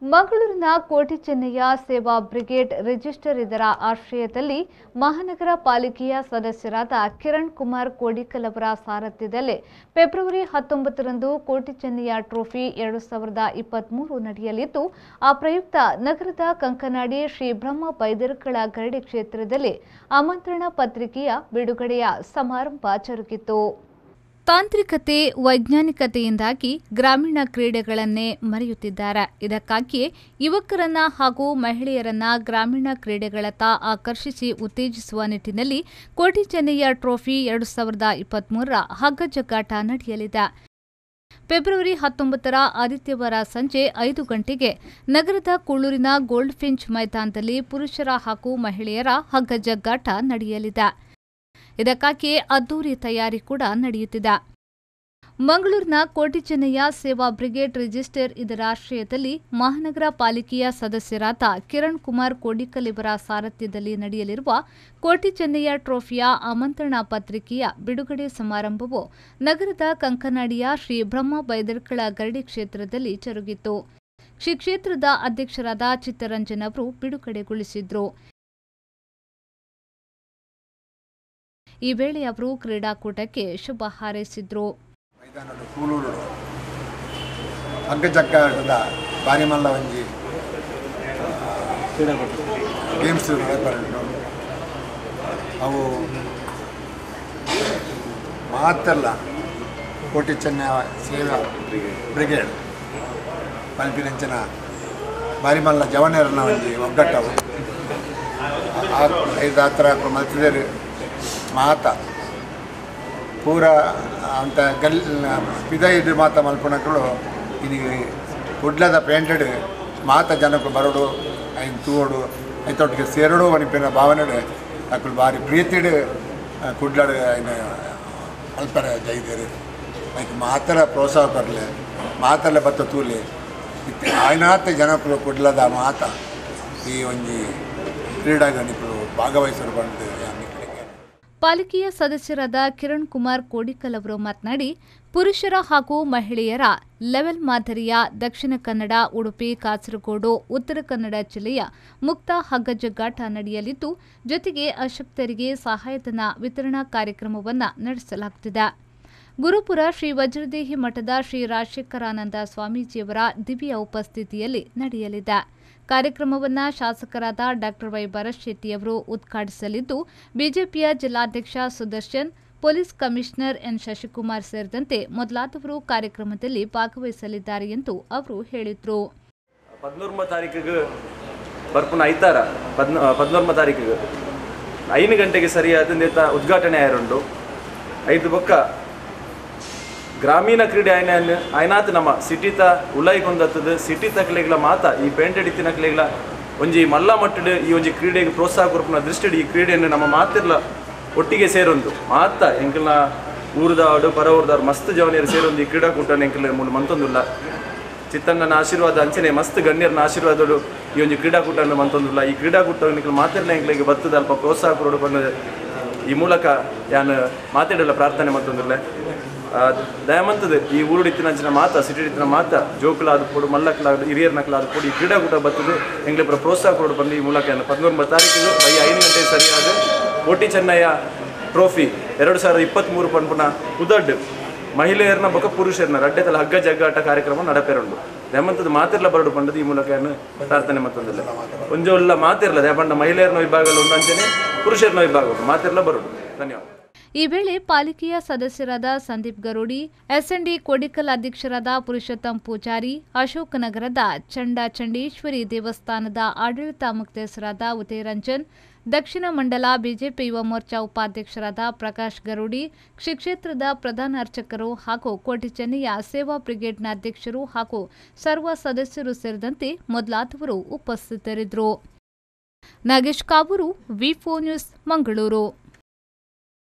ಮಂಗಳೂರಿನ ಕೋಟಿ ಚೆನ್ನಯ್ಯ ಸೇವಾ ಬ್ರಿಗೇಡ್ ರಿಜಿಸ್ಟರ್ ಇದರ ಆಶ್ರಯದಲ್ಲಿ ಮಹಾನಗರ ಪಾಲಿಕೆಯ ಸದಸ್ಯರಾದ ಕಿರಣ್ ಕುಮಾರ್ ಕೋಡಿಕಲ್ ಅವರ ಸಾರಥ್ಯದಲ್ಲಿ ಫೆಬ್ರವರಿ ಹತ್ತೊಂಬತ್ತರಂದು ಕೋಟಿ ಚೆನ್ನಯ್ಯ ಟ್ರೋಫಿ ಎರಡು ಸಾವಿರದ ಇಪ್ಪತ್ಮೂರು ನಡೆಯಲಿದ್ದು ಆ ಪ್ರಯುಕ್ತ ನಗರದ ಕಂಕನಾಡಿ ಶ್ರೀ ಬ್ರಹ್ಮ ಬೈದರ್ಕಳ ಗರಡಿ ಕ್ಷೇತ್ರದಲ್ಲಿ ಆಮಂತ್ರಣ ಪತ್ರಿಕೆಯ ಬಿಡುಗಡೆಯ ಸಮಾರಂಭ ಜರುಗಿತು ತಾಂತ್ರಿಕತೆ ವೈಜ್ಞಾನಿಕತೆಯಿಂದಾಗಿ ಗ್ರಾಮೀಣ ಕ್ರೀಡೆಗಳನ್ನೇ ಮರೆಯುತ್ತಿದ್ದಾರೆ ಇದಕ್ಕಾಗಿಯೇ ಯುವಕರನ್ನ ಹಾಗೂ ಮಹಿಳೆಯರನ್ನ ಗ್ರಾಮೀಣ ಕ್ರೀಡೆಗಳತ್ತ ಆಕರ್ಷಿಸಿ ಉತ್ತೇಜಿಸುವ ನಿಟ್ಟಿನಲ್ಲಿ ಕೋಟಿ ಚೆನ್ನಯ್ಯ ಟ್ರೋಫಿ ಎರಡು ಸಾವಿರದ ಇಪ್ಪತ್ಮೂರರ ಹಗ್ಗ ಜಗ್ಗಾಟ ನಡೆಯಲಿದೆ ಫೆಬ್ರವರಿ ಹತ್ತೊಂಬತ್ತರ ಆದಿತ್ಯವಾರ ಸಂಜೆ ಐದು ಗಂಟೆಗೆ ನಗರದ ಕುಳ್ಳೂರಿನ ಗೋಲ್ಡ್ ಫಿಂಚ್ ಮೈದಾನದಲ್ಲಿ ಪುರುಷರ ಹಾಗೂ ಮಹಿಳೆಯರ ಹಗ್ಗ ಜಗ್ಗಾಟ ನಡೆಯಲಿದೆ ಇದಕ್ಕಾಗಿಯೇ ಅದ್ದೂರಿ ತಯಾರಿ ಕೂಡ ನಡೆಯುತ್ತಿದೆ ಮಂಗಳೂರಿನ ಕೋಟಿ ಚೆನ್ನಯ್ಯ ಸೇವಾ ಬ್ರಿಗೇಡ್ ರಿಜಿಸ್ಟರ್ ಇದರ ಆಶ್ರಯದಲ್ಲಿ ಮಹಾನಗರ ಪಾಲಿಕೆಯ ಸದಸ್ಯರಾದ ಕಿರಣ್ ಕುಮಾರ್ ಕೋಡಿಕಲ್ ಇವರ ಸಾರಥ್ಯದಲ್ಲಿ ನಡೆಯಲಿರುವ ಕೋಟಿ ಚೆನ್ನಯ್ಯ ಟ್ರೋಫಿಯ ಆಮಂತ್ರಣ ಪತ್ರಿಕೆಯ ಬಿಡುಗಡೆ ಸಮಾರಂಭವು ನಗರದ ಕಂಕನಾಡಿಯ ಶ್ರೀ ಬ್ರಹ್ಮ ಬೈದರ್ಕಳ ಗರಡಿ ಕ್ಷೇತ್ರದಲ್ಲಿ ಜರುಗಿತು ಶ್ರೀ ಕ್ಷೇತ್ರದ ಅಧ್ಯಕ್ಷರಾದ ಚಿತ್ತರಂಜನ್ ಅವರು ಬಿಡುಗಡೆಗೊಳಿಸಿದ್ರು ಈ ವೇಳೆ ಅವರು ಕ್ರೀಡಾಕೂಟಕ್ಕೆ ಶುಭ ಹಾರೈಸಿದ್ರು ಮೈದಾನದ ಕೂಳೂರು ಹಗ್ಗ ಜಗ್ಗಾಟದ ಬಾರಿಮಲ್ಲ ಒಂಜಿ ಗೇಮ್ಸ್ ನಡಪರಡು ಅವು ಮಾತಲ್ಲ ಕೋಟಿ ಚೆನ್ನ ಸೇವಾ ಬ್ರಿಗೇಡ್ ಪಲ್ಪಿನಂಚಿನ ಬಾರಿಮಲ್ಲ ಜವನೇರನ ಒಂಜಿ ಒಗ್ಗಟ್ಟವು ಆ- ಐದು ಹತ್ರ ಮಲ್ತಿದೇರು ಮಾತ ಪೂರ ಅಂತ ಗಲ್ ಪಿದ ಇದ್ದು ಮಾತ ಮಲ್ಪುನಕ್ಕಳು ಇದು ಕುಡ್ಲದ ಪೇಂಟೆಡ್ ಮಾತ ಜನಕ್ಕೆ ಬರೋಡು ಐನ್ ತೂವೋಡು ಐತೊಟ್ಟಿಗೆ ಸೇರಡು ಅನಿಪಿನ ಭಾವನೆಡು ಅಕ್ಕಳು ಭಾರಿ ಪ್ರೀತಿಡು ಕುಡ್ಲಾಡು ಐನ ಅಲ್ಪರ ಜೈದೇರು ಐಕ್ ಮಾತರ ಪ್ರೋತ್ಸಾಹ ಕೊಡಲೆ ಮಾತಲ್ಲ ಬತ್ತ ತೂಲಿ ಇತ್ತೆ ಆಯ್ನಾತ ಜನಕ್ಕಳು ಕುಡ್ಲದ ಮಾತ ಈ ಒಂಜಿ ಕ್ರೀಡಾಗಣಿಕಳು ಭಾಗವಹಿಸರು ಬಂದು ಅನ್ನಿಕಳಿಗೆ ಪಾಲಿಕೆಯ ಸದಸ್ಯರಾದ ಕಿರಣ್ ಕುಮಾರ್ ಕೋಡಿಕಲ್ ಅವರು ಮಾತನಾಡಿ ಪುರುಷರ ಹಾಗೂ ಮಹಿಳೆಯರ ಲೆವೆಲ್ ಮಾದರಿಯ ದಕ್ಷಿಣ ಕನ್ನಡ ಉಡುಪಿ ಕಾಸರಗೋಡು ಉತ್ತರ ಕನ್ನಡ ಜಿಲ್ಲೆಯ ಮುಕ್ತ ಹಗ್ಗ ಜಗ್ಗಾಟ ನಡೆಯಲಿದ್ದು ಜೊತೆಗೆ ಅಶಕ್ತರಿಗೆ ಸಹಾಯಧನ ವಿತರಣಾ ಕಾರ್ಯಕ್ರಮವನ್ನು ನಡೆಸಲಾಗುತ್ತಿದೆ ಗುರುಪುರ ಶ್ರೀ ವಜ್ರದೇಹಿ ಮಠದ ಶ್ರೀ ರಾಜಶೇಖರಾನಂದ ಸ್ವಾಮೀಜಿಯವರ ದಿವ್ಯ ಉಪಸ್ಥಿತಿಯಲ್ಲಿ ನಡೆಯಲಿದೆ ಕಾರ್ಯಕ್ರಮವನ್ನು ಶಾಸಕರಾದ ಡಾಕ್ಟರ್ ವೈ ಭರತ್ ಉದ್ಘಾಟಿಸಲಿದ್ದು ಬಿಜೆಪಿಯ ಜಿಲ್ಲಾಧ್ಯಕ್ಷ Sudarshan police commissioner N Shashikumar ಸೇರಿದಂತೆ ಮೊದಲಾದವರು ಕಾರ್ಯಕ್ರಮದಲ್ಲಿ ಭಾಗವಹಿಸಲಿದ್ದಾರೆ ಎಂದು ಅವರು ಹೇಳಿದರು ಪದ್ನೂರ್ಮ ತಾರೀಕಿಗೆ ಬರ್ಪುನ ಐತಾರ ಪದ್ನ ಪದ್ನೂರ್ಮ ತಾರೀಕಿಗೆ ಐದು ಗಂಟೆಗೆ ಸರಿಯಾದ ನೇತ ಉದ್ಘಾಟನೆ ಆಯರುಂಡು ಐದು ಬೊಕ್ಕ ಗ್ರಾಮೀಣ ಕ್ರೀಡೆ ಆಯ್ನ ಆಯ್ನಾತ್ ನಮ್ಮ ಸಿಟಿತ ಉಲಾಯ್ಕೊಂದತ್ತದ ಸಿಟಿ ತಕ್ಲೆಗ್ಲ ಮಾತ ಈ ಪೇಂಟೆಡ್ ಇತ್ತಿನ ಕ್ಲೆಗ್ಲ ಒಂಜಿ ಮಲ್ಲ ಮಟ್ಟಡ್ ಈ ಒಂಜಿ ಕ್ರೀಡೆಗೆ ಪ್ರೋತ್ಸಾಹ ಕೊರ್ಪುನ ದೃಷ್ಟಿಡ್ ಈ ಕ್ರೀಡೆಯನ್ನು ನಮ್ಮ ಮಾತಿರ್ಲ ಒಟ್ಟಿಗೆ ಸೇರೊಂದು ಮಾತ ಎಂಕಲ್ನ ಊರ್ದಾಡು ಪರ ಊರ್ದಾರು ಮಸ್ತ್ ಜವನಿಯರು ಸೇರೊಂದು ಈ ಕ್ರೀಡಾಕೂಟನ ಎಂಕಲ್ ಮೂಲ ಮಂತೊಂದುಲ್ಲ ಚಿತ್ತಣ್ಣನ ಆಶೀರ್ವಾದ ಅಂಚನೆ ಮಸ್ತ್ ಗಣ್ಯರನ ಆಶೀರ್ವಾದಗಳು ಈ ಒಂದು ಕ್ರೀಡಾಕೂಟವನ್ನು ಮಂತೊಂದಿಲ್ಲ ಈ ಕ್ರೀಡಾಕೂಟ ನಿಖಿಲ್ ಮಾತಿರ್ಲ ಎಂಕ್ಲಿಗೆ ಬರ್ತದೆ ಅಲ್ಪ ಪ್ರೋತ್ಸಾಹ ಕೊಡೋಡು ಬಂದ ಈ ಮೂಲಕ ಯಾನು ಮಾತಾಡಲ್ಲ ಪ್ರಾರ್ಥನೆ ಮತ್ತೊಂದಿಲ್ಲ ದಯಮಂತದ ಈ ಊರುಡಿತ್ತಿನ ಮಾತ ಸಿಟಿಡಿತ್ತಿನ ಮಾತ ಜೋಕುಲಾದ ಕೊಡು ಮಲ್ಲಕ್ಲಾದ ಹಿರಿಯರ್ನಕ್ಲಾದ ಕೊಡು ಈ ಕ್ರೀಡಾಕೂಟ ಬರ್ತದೆ ಎಂಗ್ಲಿ ಪ್ರೋತ್ಸಾಹ ಕೊಡು ಬಂದು ಈ ಮೂಲಕ ಪದಿನೊಂಬತ್ತು ತಾರೀಕಿಗೆ ಬೈ ಐದು ಗಂಟೆ ಸರಿಯಾದ ಕೋಟಿ ಚೆನ್ನಯ್ಯ ಟ್ರೋಫಿ ಎರಡು ಸಾವಿರದ ಇಪ್ಪತ್ತ್ಮೂರು ಪನ್ಪುನ ಉದಡ್ ಮಹಿಳೆಯರನ್ನ ಬೊಕ ಪುರುಷರನ್ನ ರಡ್ಡೆತಲ ಹಗ್ಗ ಜಗ್ಗಾಟ ಕಾರ್ಯಕ್ರಮ ನಡಪೆರುಂಡು ದೆಮಂತದ ಮಾತಿರ್ಲ ಬರಡು ಪಂಡದು ಈ ಮೂಲಕ ಏನು ಪ್ರಾರ್ಥನೆ ಮತ್ತೊಂದಿಲ್ಲ ಒಂಜೊಲ್ಲ ಮಾತಿರ್ಲ ದೇಪಂಡ ಮಹಿಳೆಯರನ ವಿಭಾಗದಲ್ಲಿ ಒಂದು ಅಂಚನೆ ಪುರುಷರನ ವಿಭಾಗ ಉಂಟು ಮಾತಿರ್ಲ ಬರಡು ಧನ್ಯವಾದ ಈ ವೇಳೆ ಪಾಲಿಕೆಯ ಸದಸ್ಯರಾದ ಸಂದೀಪ್ ಗರೋಡಿ ಎಸ್ಎನ್ಡಿ ಕೋಡಿಕಲ್ ಅಧ್ಯಕ್ಷರಾದ ಪುರುಷೋತ್ತಮ್ ಪೂಜಾರಿ ಅಶೋಕ್ ನಗರದ ಚಂಡ ಚಂಡೇಶ್ವರಿ ದೇವಸ್ಥಾನದ ಆಡಳಿತ ಮುಕ್ತೇಸರಾದ ಉದಯರಂಜನ್ ದಕ್ಷಿಣ ಮಂಡಲ ಬಿಜೆಪಿ ಯುವ ಮೋರ್ಚಾ ಉಪಾಧ್ಯಕ್ಷರಾದ ಪ್ರಕಾಶ್ ಗರೋಡಿ ಕ್ಷೇತ್ರದ ಪ್ರಧಾನ ಅರ್ಚಕರು ಹಾಗೂ ಕೋಟಿ ಚೆನ್ನಯ್ಯ ಸೇವಾ ಬ್ರಿಗೇಡ್ನ ಅಧ್ಯಕ್ಷರು ಹಾಗೂ ಸರ್ವ ಸದಸ್ಯರು ಸೇರಿದಂತೆ ಮೊದಲಾದವರು ಉಪಸ್ಥಿತರಿದ್ದರು ನಾಗೇಶ್ ಕಾವೂರು ವಿ ನ್ಯೂಸ್ ಮಂಗಳೂರು